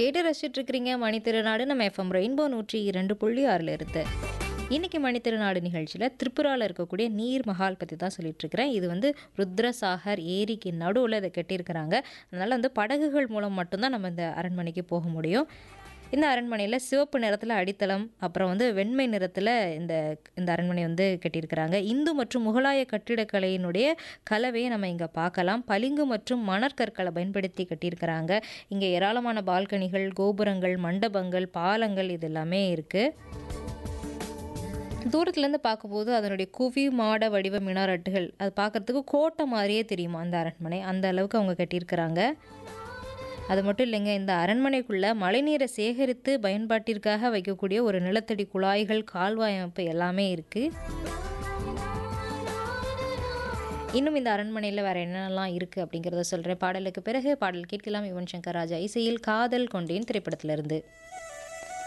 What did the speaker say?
கேட்டு ரசிச்சுட்டு இருக்கிறீங்க மணி திருநாடு நம்ம எஃப்எம் ரெயின்போ நூற்றி இரண்டு புள்ளி ஆறில் இருந்து இன்னைக்கு மணி திருநாடு நிகழ்ச்சியில் திரிபுராவில் இருக்கக்கூடிய நீர் மஹால் பற்றி தான் சொல்லிட்டு இருக்கிறேன் இது வந்து ருத்ரசாகர் ஏரிக்கு நடுவில் இதை கட்டியிருக்கிறாங்க அதனால் வந்து படகுகள் மூலம் மட்டும்தான் நம்ம இந்த அரண்மனைக்கு போக முடியும் இந்த அரண்மனையில் சிவப்பு நிறத்தில் அடித்தளம் அப்புறம் வந்து வெண்மை நிறத்தில் இந்த இந்த அரண்மனை வந்து கட்டியிருக்கிறாங்க இந்து மற்றும் முகலாய கட்டிடக்கலையினுடைய கலவையை நம்ம இங்கே பார்க்கலாம் பளிங்கு மற்றும் மணற்கற்களை பயன்படுத்தி கட்டியிருக்கிறாங்க இங்கே ஏராளமான பால்கனிகள் கோபுரங்கள் மண்டபங்கள் பாலங்கள் இது எல்லாமே இருக்குது தூரத்துலேருந்து பார்க்கும்போது அதனுடைய குவி மாட வடிவ மினாரட்டுகள் அது பார்க்குறதுக்கு கோட்டை மாதிரியே தெரியுமா அந்த அரண்மனை அந்த அளவுக்கு அவங்க கட்டியிருக்கிறாங்க அது மட்டும் இல்லைங்க இந்த அரண்மனைக்குள்ளே மழைநீரை சேகரித்து பயன்பாட்டிற்காக வைக்கக்கூடிய ஒரு நிலத்தடி குழாய்கள் கால்வாய் அமைப்பு எல்லாமே இருக்குது இன்னும் இந்த அரண்மனையில் வேறு என்னெல்லாம் இருக்குது அப்படிங்கிறத சொல்கிறேன் பாடலுக்கு பிறகு பாடல் கேட்கலாம் யுவன் சங்கர் ராஜா இசையில் காதல் கொண்டேன் திரைப்படத்திலிருந்து